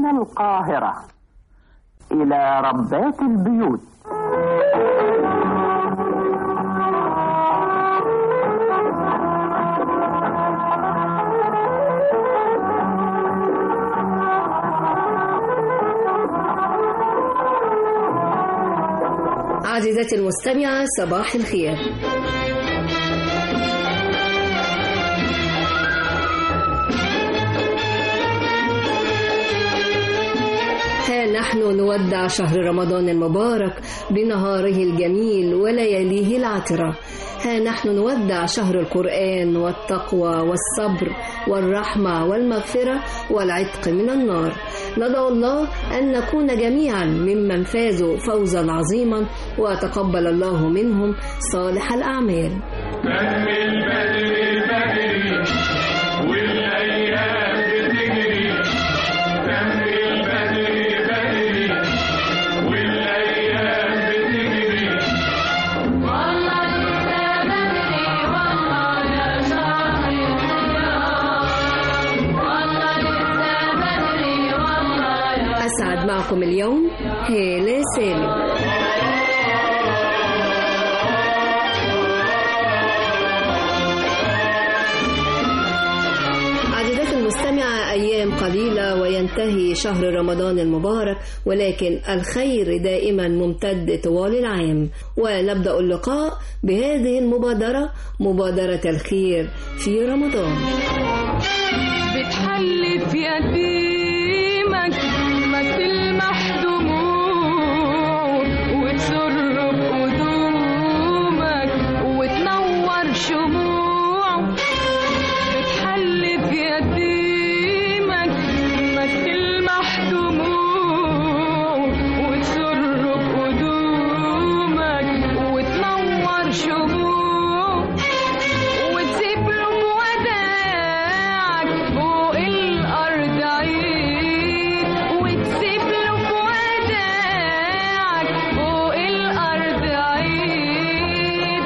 من القاهرة إلى ربات البيوت عزيزتي المستمعة صباح الخير ها نحن نودع شهر رمضان المبارك بنهاره الجميل ولياليه العطرة ها نحن نودع شهر القرآن والتقوى والصبر والرحمة والمغفرة والعتق من النار ندعو الله أن نكون جميعا ممن فازوا فوزا عظيما وتقبل الله منهم صالح الأعمال دم البدر بدري والايام بتجري دم البدر بدري والايام بتجري والله لسه بدري والله يا شهر والله لسه بدري والله يا أسعد معكم اليوم هالة سالم عزيزاتي المستمعة أيام قليلة وينتهي شهر رمضان المبارك ولكن الخير دائما ممتد طوال العام ونبدأ اللقاء بهذه المبادرة مبادرة الخير في رمضان بتحلف يتيمك ما تلمح دموع وتسر بقدومك وتنور شموع بتحلف يتيمك ما تلمح دموع وتسر بقدومك وتنور شموع وتسيب له وداعك فوق الأرض عيد وتسيب له وداعك فوق الأرض عيد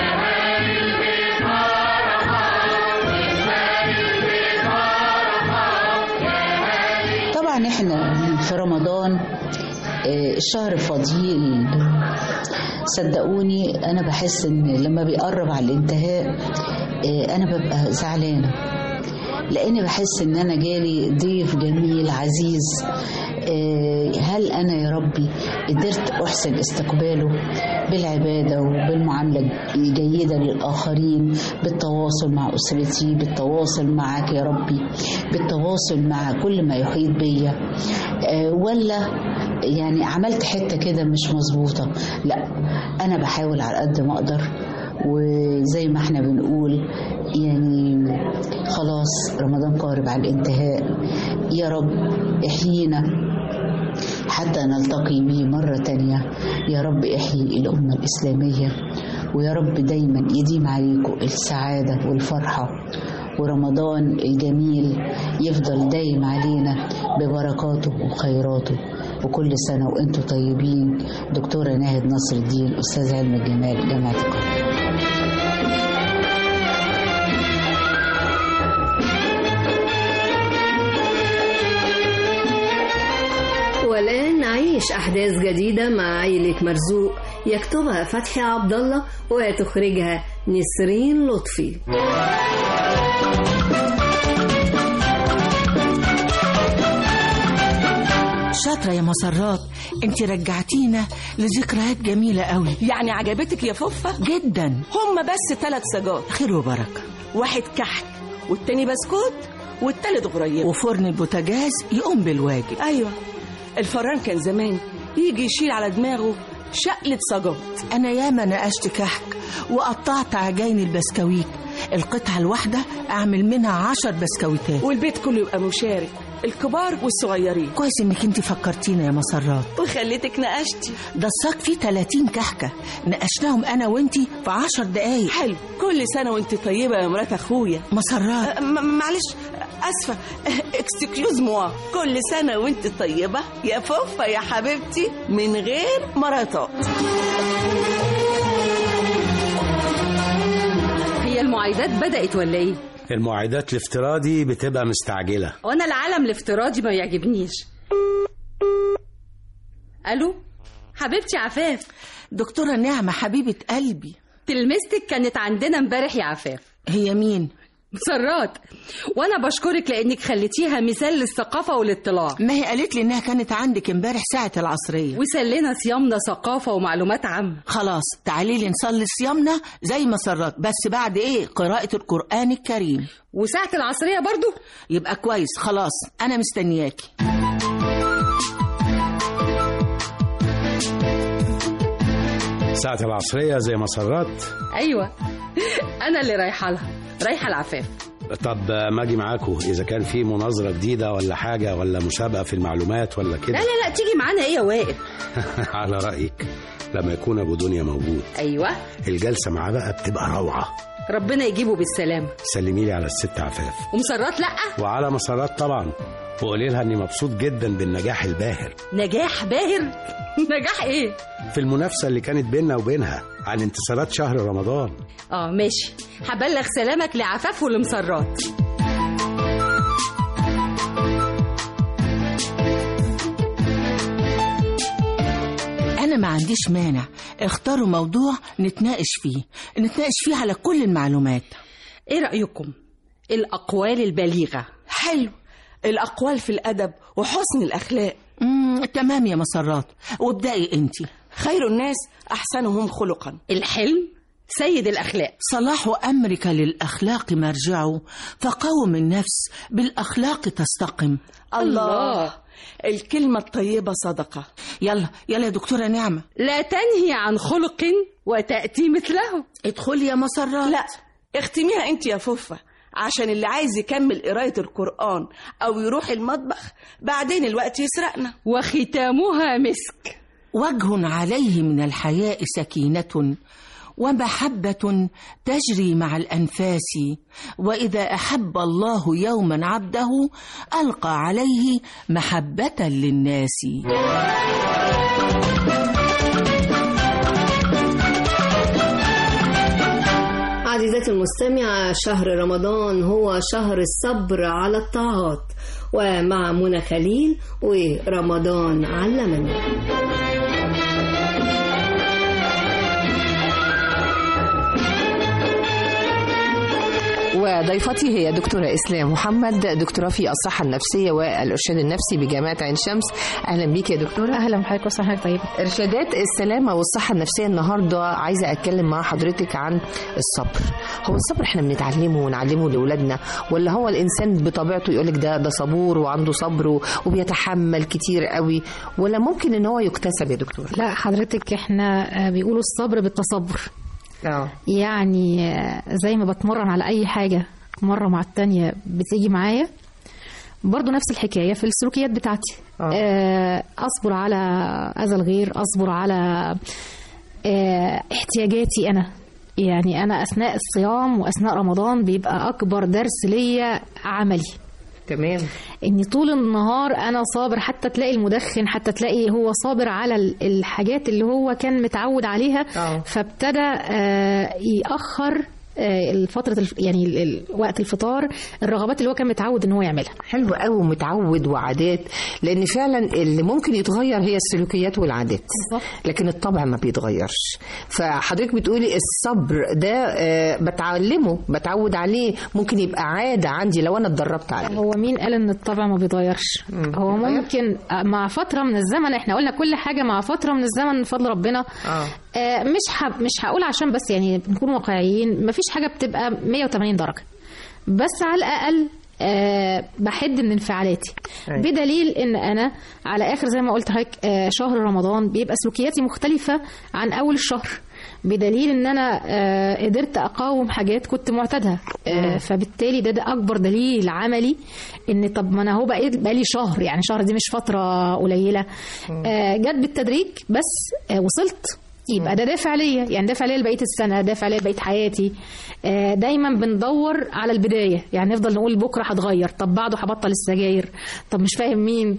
طبعا احنا في رمضان آه، الشهر فضيل صدقوني انا بحس ان لما بيقرب على الانتهاء آه، انا ببقى زعلانه لاني بحس ان انا جالي ضيف جميل عزيز آه، هل انا يا ربي قدرت احسن استقباله بالعباده وبالمعامله الجيده للاخرين بالتواصل مع اسرتي بالتواصل معك يا ربي بالتواصل مع كل ما يحيط بيا آه، ولا يعني عملت حته كده مش مظبوطه لا انا بحاول على قد ما اقدر وزي ما احنا بنقول يعني خلاص رمضان قارب على الانتهاء يا رب احيينا حتى نلتقي به مرة تانية يا رب احيي الأمة الإسلامية ويا رب دايما يديم عليكم السعادة والفرحة ورمضان الجميل يفضل دايم علينا ببركاته وخيراته وكل سنة وانتم طيبين دكتورة ناهد نصر الدين أستاذ علم الجمال جامعة القاهرة والآن نعيش أحداث جديدة مع عائلة مرزوق يكتبها فتحي عبد الله وتخرجها نسرين لطفي شاطرة يا مسرات انت رجعتينا لذكريات جميلة قوي يعني عجبتك يا فوفة جدا هما بس ثلاث سجات خير وبركة واحد كحك والتاني بسكوت والتالت غريب وفرن البوتاجاز يقوم بالواجب ايوه الفران كان زمان يجي يشيل على دماغه شقلة سجات أنا ياما نقشت كحك وقطعت عجين البسكويت القطعة الواحدة أعمل منها عشر بسكويتات والبيت كله يبقى مشارك الكبار والصغيرين كويس إنك انت فكرتينا يا مسرات وخليتك نقشتي ده الصاج فيه 30 كحكة نقشناهم أنا وانتي في عشر دقايق حلو كل سنة وانت طيبة يا مرات أخويا مسرات أه، م- معلش اسفه اكسكيوز موا كل سنه وانت طيبه يا فوفا يا حبيبتي من غير مراتات هي المعايدات بدأت ولا ايه؟ المعايدات الافتراضي بتبقى مستعجلة وانا العالم الافتراضي ما يعجبنيش الو حبيبتي عفاف دكتورة نعمة حبيبة قلبي تلمستك كانت عندنا امبارح يا عفاف هي مين؟ مسرات وانا بشكرك لانك خليتيها مثال للثقافه والاطلاع ما هي قالت لي انها كانت عندك امبارح ساعة العصرية وسلينا صيامنا ثقافه ومعلومات عامه خلاص تعالي لي نصلي صيامنا زي ما سرت بس بعد ايه قراءة القرآن الكريم وساعه العصريه برضو يبقى كويس خلاص انا مستنياكي ساعة العصرية زي ما سرت ايوه انا اللي رايحه لها رايحه العفاف طب ما اجي معاكم اذا كان في مناظرة جديدة ولا حاجة ولا مسابقة في المعلومات ولا لا كده لا لا تيجي معانا ايه يا وائل على رأيك لما يكون ابو دنيا موجود ايوه الجلسة معاه بقى بتبقى روعة ربنا يجيبه بالسلامه سلمي لي على الست عفاف ومسرات لا وعلى مسارات طبعا وقولي لها اني مبسوط جدا بالنجاح الباهر نجاح باهر نجاح ايه في المنافسة اللي كانت بيننا وبينها عن انتصارات شهر رمضان اه ماشي هبلغ سلامك لعفاف ولمسرات انا ما عنديش مانع اختاروا موضوع نتناقش فيه نتناقش فيه على كل المعلومات ايه رايكم الاقوال البليغه حلو الأقوال في الأدب وحسن الأخلاق مم تمام يا مسرات وابدأي انتي خير الناس أحسنهم خلقا الحلم سيد الاخلاق صلاح أمرك للأخلاق مرجعه فقوم النفس بالأخلاق تستقم الله الكلمة الطيبة صدقة يلا يلا يا دكتورة نعمة لا تنهي عن خلق وتاتي مثله ادخلي يا مسرات لا اختميها انت يا فوفة عشان اللي عايز يكمل قراية القرآن أو يروح المطبخ بعدين الوقت يسرقنا وختامها مسك وجه عليه من الحياء سكينة ومحبة تجري مع الأنفاس وإذا أحب الله يوما عبده ألقى عليه محبة للناس عزيزتي المستمعة شهر رمضان هو شهر الصبر على الطاعات ومع منى خليل ورمضان علمني وضيفتي هي دكتورة إسلام محمد دكتوراه في الصحة النفسية والإرشاد النفسي بجامعة عين شمس أهلا بيك يا دكتورة اهلا بحضرتك وسهلا طيب إرشادات السلامة والصحة النفسية النهاردة عايزة أتكلم مع حضرتك عن الصبر هو الصبر احنا بنتعلمه ونعلمه لأولادنا ولا هو الإنسان بطبيعته يقولك ده ده صبور وعنده صبر و- وبيتحمل كتير قوي ولا ممكن إن هو يكتسب يا دكتورة لا حضرتك احنا آه، بيقولوا الصبر بالتصبر اه يعني آه، زي ما بتمرن على اي حاجه مره مع التانية بتيجي معايا برضو نفس الحكايه في السلوكيات بتاعتي آه. آه، اصبر على اذى الغير اصبر على آه، احتياجاتي انا يعني انا اثناء الصيام واثناء رمضان بيبقى اكبر درس ليا عملي تمام ان طول النهار انا صابر حتى تلاقي المدخن حتى تلاقي هو صابر على ال- الحاجات اللي هو كان متعود عليها آه. فابتدى آه، يأخر آه، الفترة الف- يعني ال- ال- وقت الفطار الرغبات اللي هو كان متعود ان هو يعملها حلو قوي ومتعود وعادات لان فعلا اللي ممكن يتغير هي السلوكيات والعادات بالظبط. لكن الطبع ما بيتغيرش فحضرتك بتقولي الصبر ده آه، بتعلمه بتعود عليه ممكن يبقى عاده عندي لو انا اتدربت عليه هو مين قال ان الطبع ما بيتغيرش هو بيتغير؟ ممكن آه، مع فترة من الزمن احنا قلنا كل حاجة مع فترة من الزمن من فضل ربنا اه آه، مش ح... مش هقول عشان بس يعني نكون واقعيين مفيش حاجه بتبقى 180 درجه بس على الاقل أه بحد من انفعالاتي أيوة. بدليل ان انا على اخر زي ما قلت لحضرتك أه شهر رمضان بيبقى سلوكياتي مختلفه عن اول الشهر بدليل ان انا أه قدرت اقاوم حاجات كنت معتادها أه فبالتالي ده, ده اكبر دليل عملي ان طب ما انا اهو بقى بقالي شهر يعني شهر دي مش فتره قليله أه جت بالتدريج بس أه وصلت يبقى ده دافع ليا يعني دافع ليا لبقيه السنه دافع ليا لبقيه حياتي آه، دايما بندور على البدايه يعني نفضل نقول بكره هتغير طب بعده هبطل السجاير طب مش فاهم مين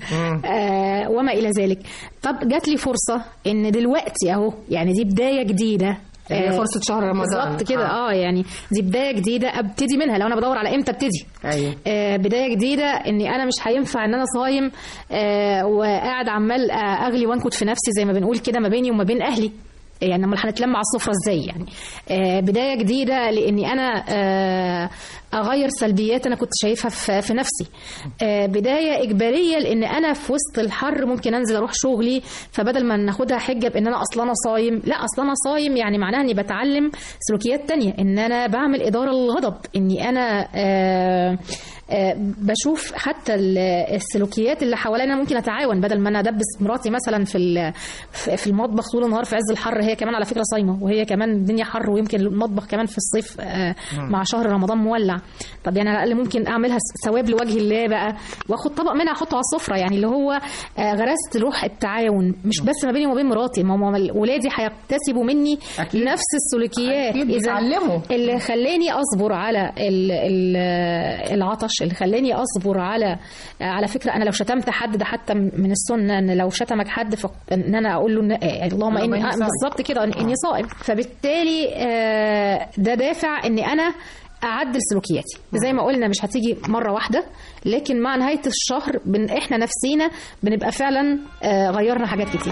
آه وما الى ذلك طب جات لي فرصه ان دلوقتي اهو يعني دي بدايه جديده هي آه، فرصة شهر رمضان. بالظبط كده آه. اه يعني دي بدايه جديده ابتدي منها لو انا بدور على امتى ابتدي ايوه آه، بدايه جديده اني انا مش هينفع ان انا صايم آه، وقاعد عمال آه، اغلي وانكد في نفسي زي ما بنقول كده ما بيني وما بين اهلي يعني امال هنتلم على السفره ازاي يعني آه، بدايه جديده لاني انا آه، اغير سلبيات انا كنت شايفها في في نفسي آه، بدايه اجباريه لان انا في وسط الحر ممكن انزل اروح شغلي فبدل ما ناخدها حجه بان انا اصلا انا صايم لا اصلا انا صايم يعني معناها اني بتعلم سلوكيات تانية ان انا بعمل اداره للغضب اني انا آه آه، بشوف حتى ال- السلوكيات اللي حواليا أنا ممكن اتعاون بدل ما انا ادبس مراتي مثلا في ال- في في المطبخ طول النهار في عز الحر هي كمان على فكره صايمه وهي كمان الدنيا حر ويمكن المطبخ كمان في الصيف آه، مم. مع شهر رمضان مولع طب يعني على الاقل ممكن اعملها ثواب لوجه الله بقى واخد طبق منها احطه على السفره يعني اللي هو آه، غرست روح التعاون مش بس ما بيني وما بين مراتي ما هم ولادي هيكتسبوا مني أكيد. نفس السلوكيات أكيد بيتعلموا. اللي خلاني اصبر على ال ال العطش اللي خلاني اصبر على على فكره انا لو شتمت حد ده حتى من السنه ان لو شتمك حد ف- ان انا اقول له إن- آه، اللهم اللهم اني إني آه، صائم. بالظبط كده إن- اني صائم فبالتالي آه، ده دافع اني انا اعدل سلوكياتي زي ما قلنا مش هتيجي مره واحده لكن مع نهايه الشهر بن احنا نفسينا بنبقى فعلا آه، غيرنا حاجات كتير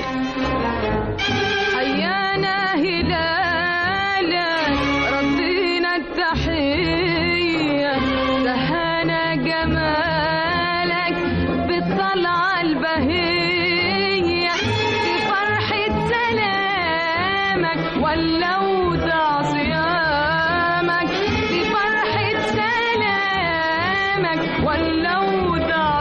حيانا هلالك ردينا التحية دهانا جمالك بالطلعة البهية بفرحة سلامك ولو ضاع صيامك بفرحة سلامك ولو ضاع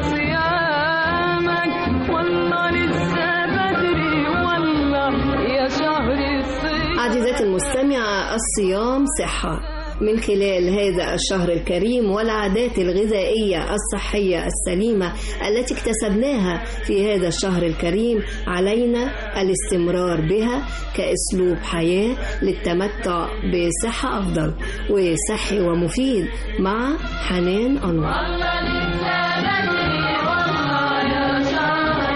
صيامك والله لسه بدري والله يا شهر الصيف عزيزتي المستمعة الصيام صحة من خلال هذا الشهر الكريم والعادات الغذائية الصحية السليمة التي اكتسبناها في هذا الشهر الكريم علينا الاستمرار بها كأسلوب حياة للتمتع بصحة أفضل وصحي ومفيد مع حنان أنور والله لسه بدري والله يا شهر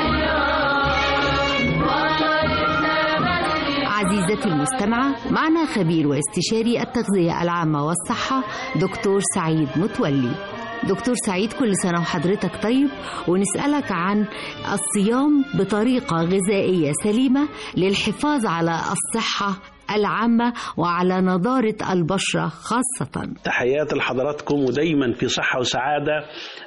الصيام والله لسه بدري عزيزتي المستمعة معنا خبير واستشاري التغذية العامة والصحة دكتور سعيد متولي دكتور سعيد كل سنة وحضرتك طيب ونسألك عن الصيام بطريقة غذائية سليمة للحفاظ على الصحة العامة وعلى نضارة البشرة خاصة تحياتي لحضراتكم ودايما في صحة وسعادة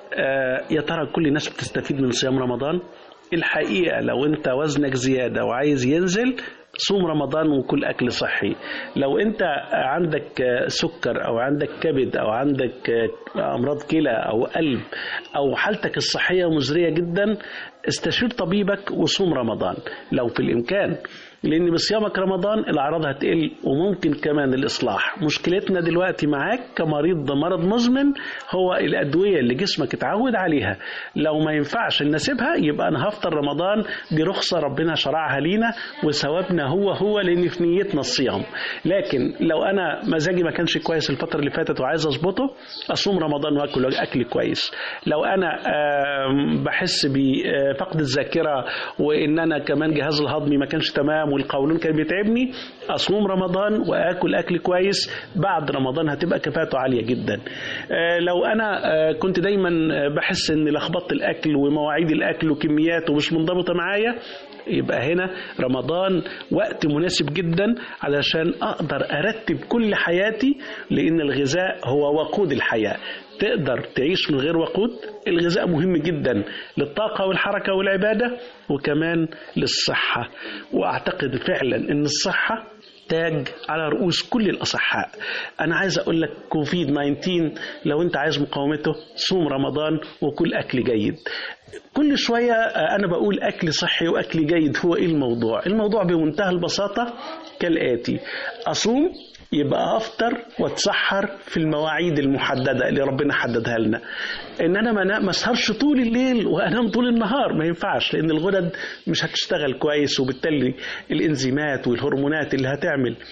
آه، يا ترى كل الناس بتستفيد من صيام رمضان الحقيقة لو انت وزنك زيادة وعايز ينزل صوم رمضان وكل أكل صحي لو أنت عندك آه، سكر أو عندك كبد أو عندك آه، أمراض كلى أو قلب أو حالتك الصحية مزرية جدا استشير طبيبك وصوم رمضان لو في الإمكان لان بصيامك رمضان الاعراض هتقل وممكن كمان الاصلاح مشكلتنا دلوقتي معاك كمريض مرض مزمن هو الادويه اللي جسمك اتعود عليها لو ما ينفعش نسيبها يبقى انا هفطر رمضان دي رخصه ربنا شرعها لينا وثوابنا هو هو لان في نيتنا الصيام لكن لو انا مزاجي ما كانش كويس الفتره اللي فاتت وعايز اظبطه اصوم رمضان واكل اكل كويس لو انا آم، بحس بفقد الذاكره وان انا كمان جهاز الهضمي ما كانش تمام والقولون كان بيتعبني اصوم رمضان واكل اكل كويس بعد رمضان هتبقى كفاءته عاليه جدا آه، لو انا آه، كنت دايما آه، بحس ان لخبطت الاكل ومواعيد الاكل وكمياته مش منضبطه معايا يبقى هنا رمضان وقت مناسب جدا علشان اقدر ارتب كل حياتي لان الغذاء هو وقود الحياه تقدر تعيش من غير وقود الغذاء مهم جدا للطاقة والحركة والعبادة وكمان للصحة وأعتقد فعلا أن الصحة تاج على رؤوس كل الأصحاء أنا عايز أقول لك كوفيد 19 لو أنت عايز مقاومته صوم رمضان وكل أكل جيد كل شوية آه، أنا بقول أكل صحي وأكل جيد هو إيه الموضوع الموضوع بمنتهى البساطة كالآتي أصوم يبقى افطر واتسحر في المواعيد المحدده اللي ربنا حددها لنا ان انا ما أنا- ما اسهرش طول الليل وانام طول النهار ما ينفعش لان الغدد مش هتشتغل كويس وبالتالي الانزيمات والهرمونات اللي هتعمل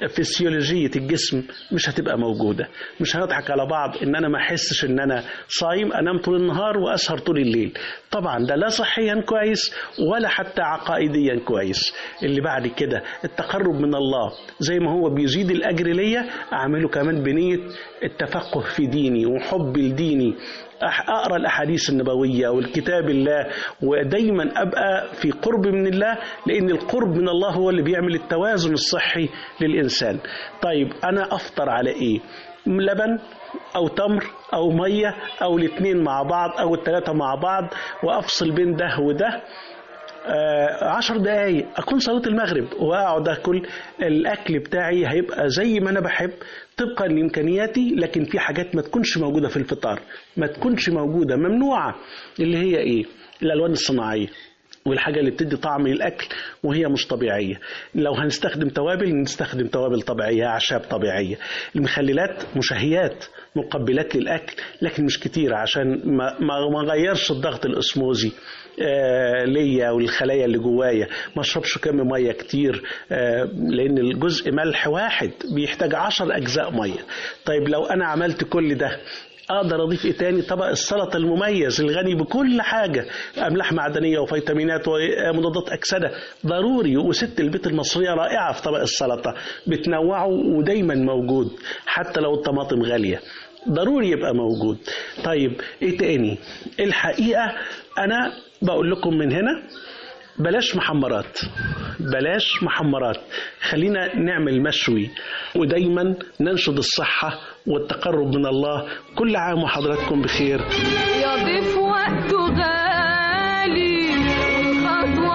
فسيولوجية الجسم مش هتبقى موجودة مش هنضحك على بعض ان انا ما احسش ان انا صايم انام طول النهار واسهر طول الليل طبعا ده لا صحيا كويس ولا حتى عقائديا كويس اللي بعد كده التقرب من الله زي ما هو بيزيد الاجر ليا اعمله كمان بنية التفقه في ديني وحب لديني أح- اقرا الاحاديث النبويه والكتاب الله ودايما ابقى في قرب من الله لان القرب من الله هو اللي بيعمل التوازن الصحي للانسان طيب انا افطر على ايه لبن او تمر او ميه او الاثنين مع بعض او الثلاثه مع بعض وافصل بين ده وده آه، عشر دقايق أكون صلاة المغرب وأقعد أكل الأكل بتاعي هيبقى زي ما أنا بحب طبقا لإمكانياتي لكن في حاجات ما تكونش موجودة في الفطار ما تكونش موجودة ممنوعة اللي هي إيه الألوان الصناعية والحاجة اللي بتدي طعم للأكل وهي مش طبيعية لو هنستخدم توابل نستخدم توابل طبيعية أعشاب طبيعية المخللات مشهيات مقبلات للأكل لكن مش كتير عشان ما ما ما غيرش الضغط الأسموزي آه، ليا والخلايا اللي جوايا ما اشربش كم ميه كتير آه، لان الجزء ملح واحد بيحتاج عشر اجزاء ميه طيب لو انا عملت كل ده اقدر اضيف ايه تاني طبق السلطه المميز الغني بكل حاجه املاح معدنيه وفيتامينات ومضادات اكسده ضروري وست البيت المصريه رائعه في طبق السلطه بتنوعه ودايما موجود حتى لو الطماطم غاليه ضروري يبقى موجود طيب ايه تاني الحقيقه انا بقول لكم من هنا بلاش محمرات بلاش محمرات خلينا نعمل مشوي ودايما ننشد الصحة والتقرب من الله كل عام وحضراتكم بخير يضيف وقته غالي والخطوة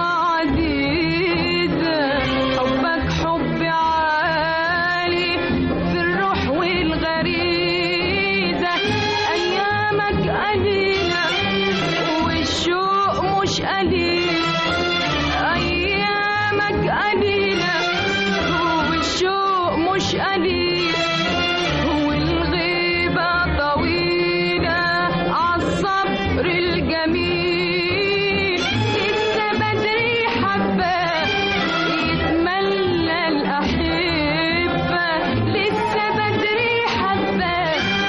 عزيزة حبك حب عالي في الروح والغريزة أيامك قليلة والشوق مش قليل أيامك قليلة والشوق مش قليل والغيبة طويلة عالصبر الجميل لسه بدري حبة يتملى الأحبة لسه بدري حبة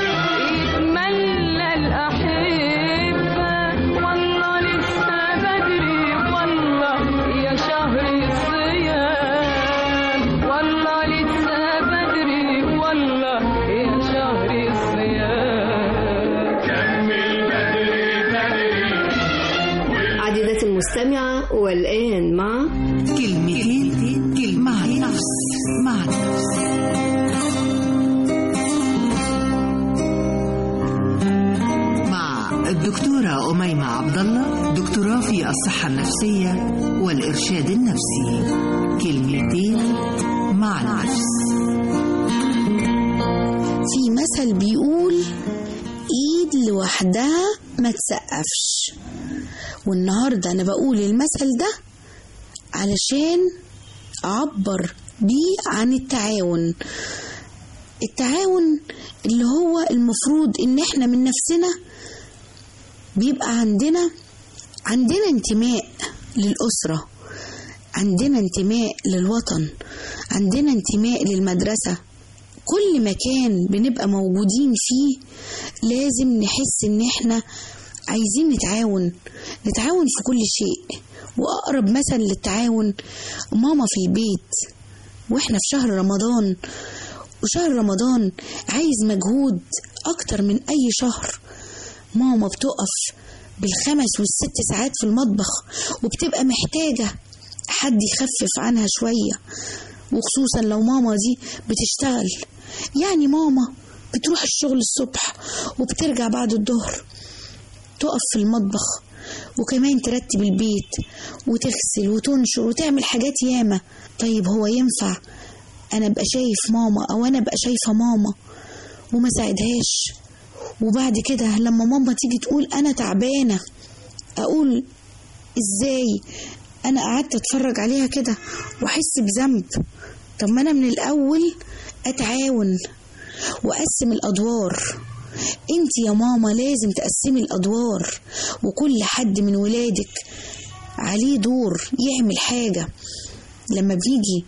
يتملى الأحبة والله لسه بدري والله يا شهر الصيام والله لسه بدري والله يا شهر الصيام كمل بدري بدري عزيزتي المستمعة والآن مع كلمتين كلمة مع النفس مع النفس مع الدكتورة أميمة عبد الله دكتوراه في الصحة النفسية والإرشاد النفسي كلمتين مع النفس في مثل بيقول ايد لوحدها ما تسقفش والنهارده انا بقول المثل ده علشان اعبر بيه عن التعاون التعاون اللي هو المفروض ان احنا من نفسنا بيبقى عندنا عندنا انتماء للأسرة عندنا انتماء للوطن عندنا انتماء للمدرسة كل مكان بنبقى موجودين فيه لازم نحس ان احنا عايزين نتعاون نتعاون في كل شيء واقرب مثل للتعاون ماما في البيت واحنا في شهر رمضان وشهر رمضان عايز مجهود اكتر من اي شهر ماما بتقف بالخمس والست ساعات في المطبخ وبتبقى محتاجة حد يخفف عنها شوية وخصوصا لو ماما دي بتشتغل يعني ماما بتروح الشغل الصبح وبترجع بعد الظهر تقف في المطبخ وكمان ترتب البيت وتغسل وتنشر وتعمل حاجات ياما طيب هو ينفع انا ابقى شايف ماما او انا ابقى شايفه ماما وما ساعدهاش وبعد كده لما ماما تيجي تقول انا تعبانه اقول ازاي انا قعدت اتفرج عليها كده واحس بذنب طب ما انا من الاول اتعاون واقسم الادوار انت يا ماما لازم تقسمي الادوار وكل حد من ولادك عليه دور يعمل حاجه لما بيجي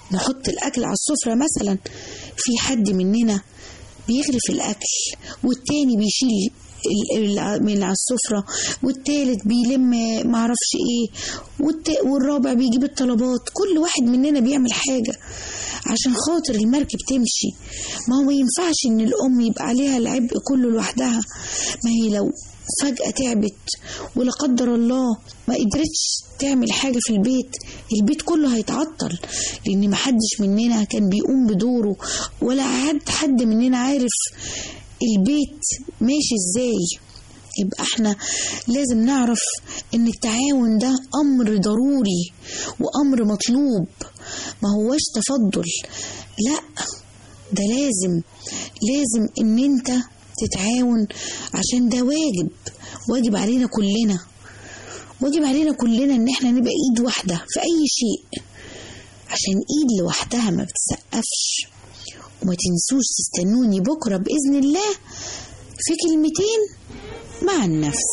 نحط الأكل على السفرة مثلا في حد مننا بيغرف الأكل والتاني بيشيل ال- ال- من على السفرة والتالت بيلم معرفش ايه والت- والرابع بيجيب الطلبات كل واحد مننا بيعمل حاجة عشان خاطر المركب تمشي ما هو ما ينفعش ان الام يبقى عليها العبء كله لوحدها ما هي لو فجأة تعبت ولا قدر الله ما قدرتش تعمل حاجة في البيت البيت كله هيتعطل لأن محدش مننا كان بيقوم بدوره ولا حد حد مننا عارف البيت ماشي ازاي يبقى احنا لازم نعرف ان التعاون ده امر ضروري وامر مطلوب ما هوش تفضل لا ده لازم لازم ان انت تتعاون عشان ده واجب واجب علينا كلنا واجب علينا كلنا ان احنا نبقى ايد واحدة في اي شيء عشان ايد لوحدها ما بتسقفش وما تنسوش تستنوني بكرة بإذن الله في كلمتين مع النفس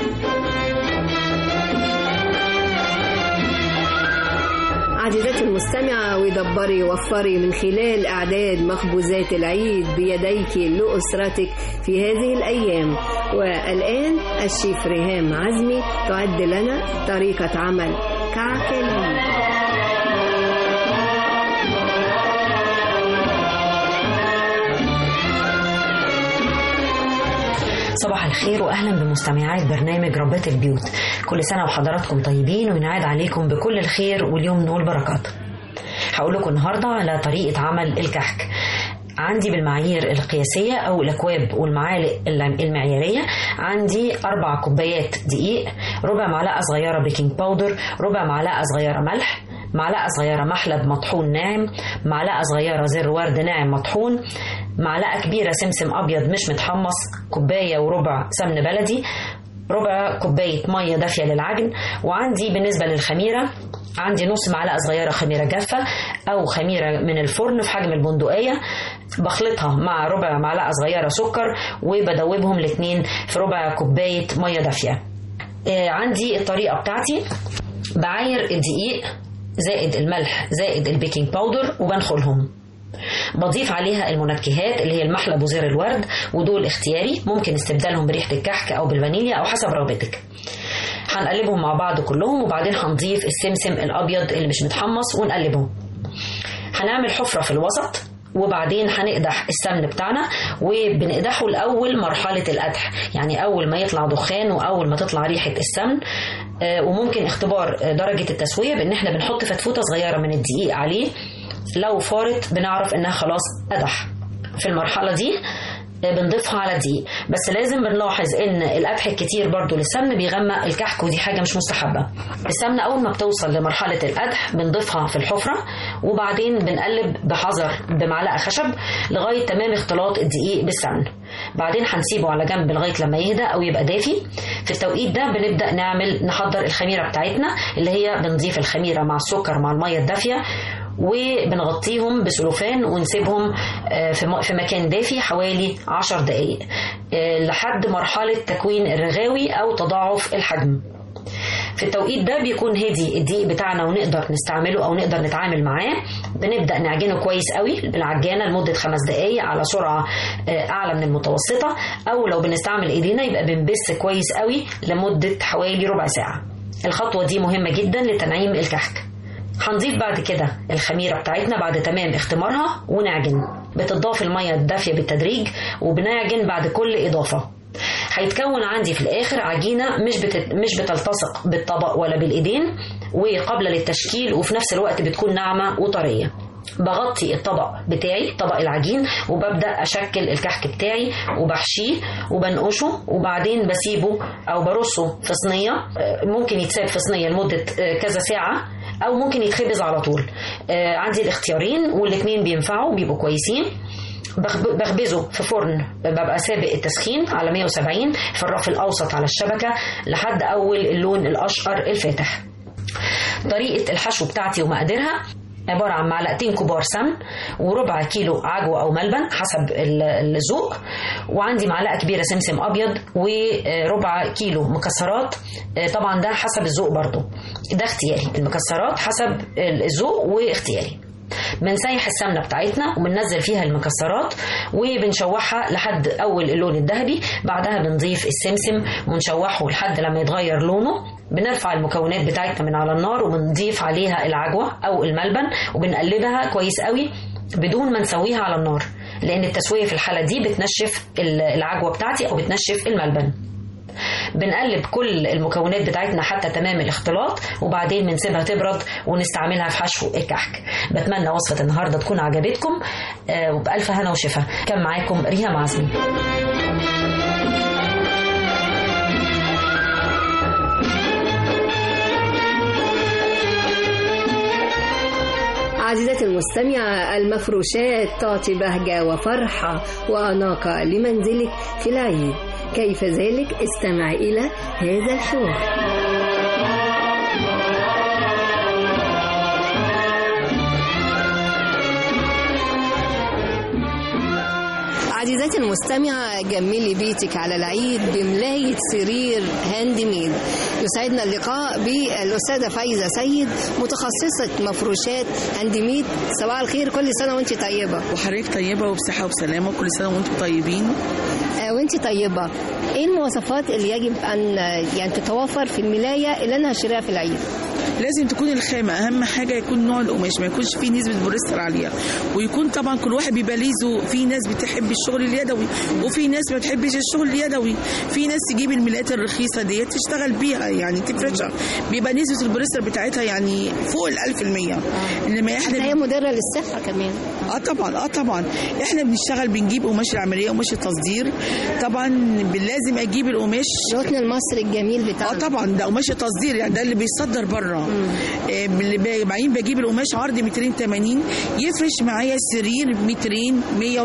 عزيزتي المستمعة ودبري وفري من خلال إعداد مخبوزات العيد بيديك لأسرتك في هذه الأيام والآن الشيف ريهام عزمي تعد لنا طريقة عمل كعك العيد صباح الخير واهلا بمستمعات برنامج ربات البيوت كل سنه وحضراتكم طيبين وينعاد عليكم بكل الخير واليمن والبركات هقول لكم النهارده على طريقه عمل الكحك عندي بالمعايير القياسية أو الأكواب والمعالق المعيارية عندي أربع كوبايات دقيق ربع معلقة صغيرة بيكنج باودر ربع معلقة صغيرة ملح معلقة صغيرة محلب مطحون ناعم معلقة صغيرة زر ورد ناعم مطحون معلقة كبيرة سمسم أبيض مش متحمص كوباية وربع سمن بلدي ربع كوباية مية دافية للعجن وعندي بالنسبة للخميرة عندي نص معلقة صغيرة خميرة جافة أو خميرة من الفرن في حجم البندقية بخلطها مع ربع معلقة صغيرة سكر وبدوبهم الاتنين في ربع كوباية مية دافية آه، عندي الطريقة بتاعتي بعاير الدقيق زائد الملح زائد البيكنج باودر وبنخلهم بضيف عليها المنكهات اللي هي المحلب وزير الورد ودول اختياري ممكن استبدالهم بريحة الكحك أو بالفانيليا أو حسب رغبتك هنقلبهم مع بعض كلهم وبعدين هنضيف السمسم الأبيض اللي مش متحمص ونقلبهم هنعمل حفرة في الوسط وبعدين هنقدح السمن بتاعنا وبنقدحه الأول مرحلة القدح يعني أول ما يطلع دخان وأول ما تطلع ريحة السمن آه، وممكن اختبار آه، درجة التسوية بإن احنا بنحط فتفوتة صغيرة من الدقيق عليه لو فارت بنعرف إنها خلاص قدح في المرحلة دي بنضيفها على الدقيق بس لازم بنلاحظ ان القدح الكتير برضو للسمن بيغمق الكحك ودي حاجه مش مستحبه السمنه اول ما بتوصل لمرحله القدح بنضيفها في الحفره وبعدين بنقلب بحذر بمعلقه خشب لغايه تمام اختلاط الدقيق بالسمن بعدين هنسيبه على جنب لغايه لما يهدى او يبقى دافي في التوقيت ده بنبدا نعمل نحضر الخميره بتاعتنا اللي هي بنضيف الخميره مع السكر مع الميه الدافيه وبنغطيهم بسلوفان ونسيبهم آه، في م- في مكان دافي حوالي 10 دقايق آه، لحد مرحلة تكوين الرغاوي أو تضاعف الحجم في التوقيت ده بيكون هادي الدقيق بتاعنا ونقدر نستعمله او نقدر نتعامل معاه بنبدا نعجنه كويس قوي بالعجانه لمده خمس دقائق على سرعه آه، اعلى من المتوسطه او لو بنستعمل ايدينا يبقى بنبس كويس قوي لمده حوالي ربع ساعه الخطوه دي مهمه جدا لتنعيم الكحك هنضيف بعد كده الخميرة بتاعتنا بعد تمام اختمارها ونعجن بتضاف المية الدافية بالتدريج وبنعجن بعد كل إضافة هيتكون عندي في الآخر عجينة مش بتت... مش بتلتصق بالطبق ولا بالإيدين وقابلة للتشكيل وفي نفس الوقت بتكون ناعمة وطرية بغطي الطبق بتاعي طبق العجين وببدأ أشكل الكحك بتاعي وبحشيه وبنقشه وبعدين بسيبه أو برصه في صينية آه، ممكن يتساب في صينية لمدة آه، كذا ساعة أو ممكن يتخبز على طول آه، عندي الاختيارين والاتنين بينفعوا بيبقوا كويسين بخب- بخبزه في فرن ببقى سابق التسخين على 170 في الرف الأوسط على الشبكة لحد أول اللون الأشقر الفاتح طريقة الحشو بتاعتي ومقاديرها عبارة عن معلقتين كبار سمن وربع كيلو عجوة أو ملبن حسب ال- الذوق وعندي معلقة كبيرة سمسم أبيض وربع كيلو مكسرات آه، طبعا ده حسب الذوق برضو ده اختياري المكسرات حسب الذوق واختياري بنسيح السمنه بتاعتنا وبننزل فيها المكسرات وبنشوحها لحد اول اللون الذهبي بعدها بنضيف السمسم ونشوحه لحد لما يتغير لونه بنرفع المكونات بتاعتنا من على النار وبنضيف عليها العجوه او الملبن وبنقلبها كويس قوي بدون ما نسويها على النار لان التسويه في الحاله دي بتنشف العجوه بتاعتي او بتنشف الملبن بنقلب كل المكونات بتاعتنا حتى تمام الاختلاط وبعدين بنسيبها تبرد ونستعملها في حشو الكحك بتمنى وصفة النهاردة تكون عجبتكم آه، وبألف هنا وشفا كان معاكم ريهام عزمي عزيزتي المستمعة المفروشات تعطي بهجة وفرحة وأناقة لمنزلك في العيد كيف ذلك استمع إلى هذا الحوار عزيزتي المستمعة جملي بيتك على العيد بملاية سرير هاند ميد يسعدنا اللقاء بالأستاذة فايزة سيد متخصصة مفروشات هاند ميد صباح الخير كل سنة وانت طيبة وحضرتك طيبة وبصحة وسلامة وكل سنة وانتم طيبين آه، وانت طيبة ايه المواصفات اللي يجب ان يعني تتوفر في الملاية اللي انا هشتريها في العيد لازم تكون الخامة أهم حاجة يكون نوع القماش ما يكونش فيه نسبة بوليستر عالية ويكون طبعا كل واحد بيبقى ليه ذوق في ناس بتحب الشغل اليدوي وفي ناس ما بتحبش الشغل اليدوي في ناس تجيب الملايات الرخيصة ديت تشتغل بيها يعني تفرشها بيبقى نسبة البوليستر بتاعتها يعني فوق ال 1000% انما احنا هي مضرة للصحة كمان اه طبعا اه طبعا احنا بنشتغل بنجيب قماش العمليه وقماش التصدير طبعا لازم اجيب القماش القطن المصري الجميل بتاعنا اه طبعا ده قماش التصدير يعني ده اللي بيصدر بره آه اللي ب- بعدين بجيب القماش عرض مترين 80 يفرش معايا السرير مترين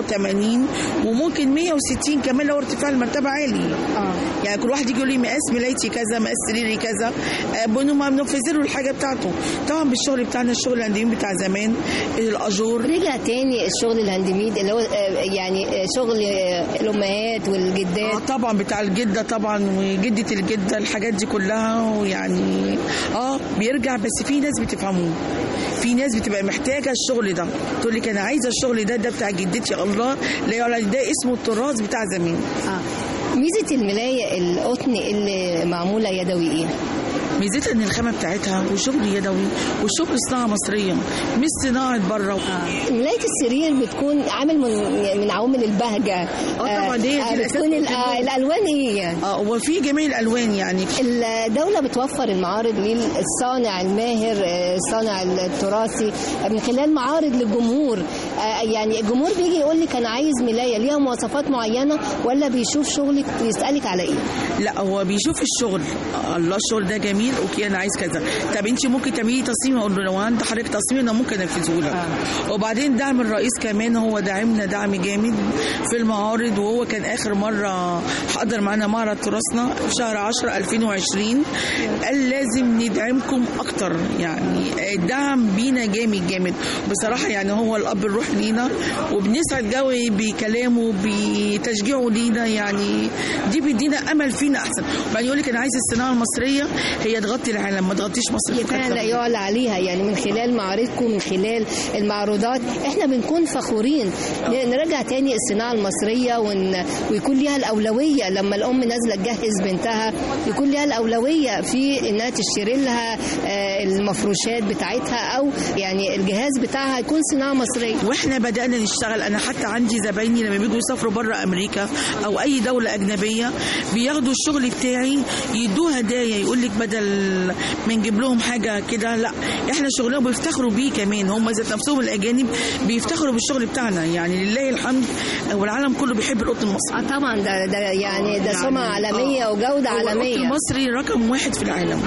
180 وممكن 160 كمان لو ارتفاع المرتبه عالي اه يعني كل واحد يجي يقول لي مقاس ملايتي كذا مقاس سريري كذا آه بنو بنفذ له الحاجه بتاعته طبعا بالشغل بتاعنا الشغل الانديم بتاع زمان الاجور رجع تاني الشغل الهاندميد اللي هو آه، يعني آه، شغل آه، الامهات والجدات اه طبعا بتاع الجده طبعا وجده الجده الحاجات دي كلها ويعني اه بيرجع بس في ناس بتفهموه في ناس بتبقى محتاجه الشغل ده تقول لك انا عايزه الشغل ده ده بتاع جدتي الله لا يعلى ده اسمه التراث بتاع زمان اه ميزة الملاية القطن اللي معمولة يدوي ايه؟ ميزتها ان الخامه بتاعتها وشغل يدوي والشغل صناعه مصريه مش صناعه بره آه. ملاية السرير بتكون عامل من من عوامل البهجة اه طبعا دي آه، دي بتكون ال- آه، الالوان ايه يعني؟ اه وفي جميع الالوان يعني الدولة بتوفر المعارض للصانع الماهر آه، الصانع التراثي آه، من خلال معارض للجمهور آه، يعني الجمهور بيجي يقول لك انا عايز ملاية ليها مواصفات معينة ولا بيشوف شغلك ويسألك على ايه؟ لا هو بيشوف الشغل الله الشغل ده جميل اوكي انا عايز كذا طب انت ممكن تعملي تصميم اقول له لو عند حضرتك تصميم انا ممكن انفذه لك آه. وبعدين دعم الرئيس كمان هو دعمنا دعم جامد في المعارض وهو كان اخر مره حضر معانا معرض تراثنا في شهر 10 2020 قال لازم ندعمكم اكتر يعني الدعم بينا جامد جامد بصراحه يعني هو الاب الروح لينا وبنسعد قوي بكلامه بتشجيعه لينا يعني دي بيدينا امل فينا احسن وبعدين يقول لك انا عايز الصناعه المصريه هي تغطي العالم ما تغطيش مصر هي فعلا لا يعلى عليها يعني من خلال معارضكم من خلال المعروضات احنا بنكون فخورين ن- نرجع تاني الصناعه المصريه ون... ويكون ليها الاولويه لما الام نازله تجهز بنتها يكون ليها الاولويه في انها تشتري لها آه، المفروشات بتاعتها او يعني الجهاز بتاعها يكون صناعه مصريه واحنا بدانا نشتغل انا حتى عندي زبايني لما بيجوا يسافروا بره امريكا او اي دوله اجنبيه بياخدوا الشغل بتاعي يدوه هدايا يقول لك بدل ما نجيب لهم حاجه كده لا احنا شغلنا بيفتخروا بيه كمان هم ذات نفسهم الاجانب بيفتخروا بالشغل بتاعنا يعني لله الحمد والعالم كله بيحب القطن المصري اه طبعا ده ده يعني ده سمعه عالميه آه. وجوده هو عالميه القطن المصري رقم واحد في العالم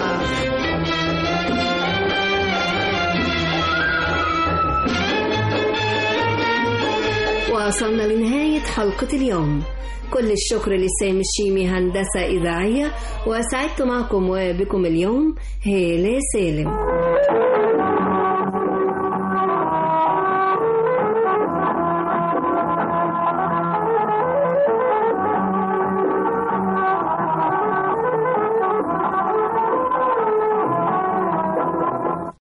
وصلنا لنهاية حلقة اليوم كل الشكر لسامي الشيمي هندسة إذاعية وسعدت معكم وبكم اليوم هالة سالم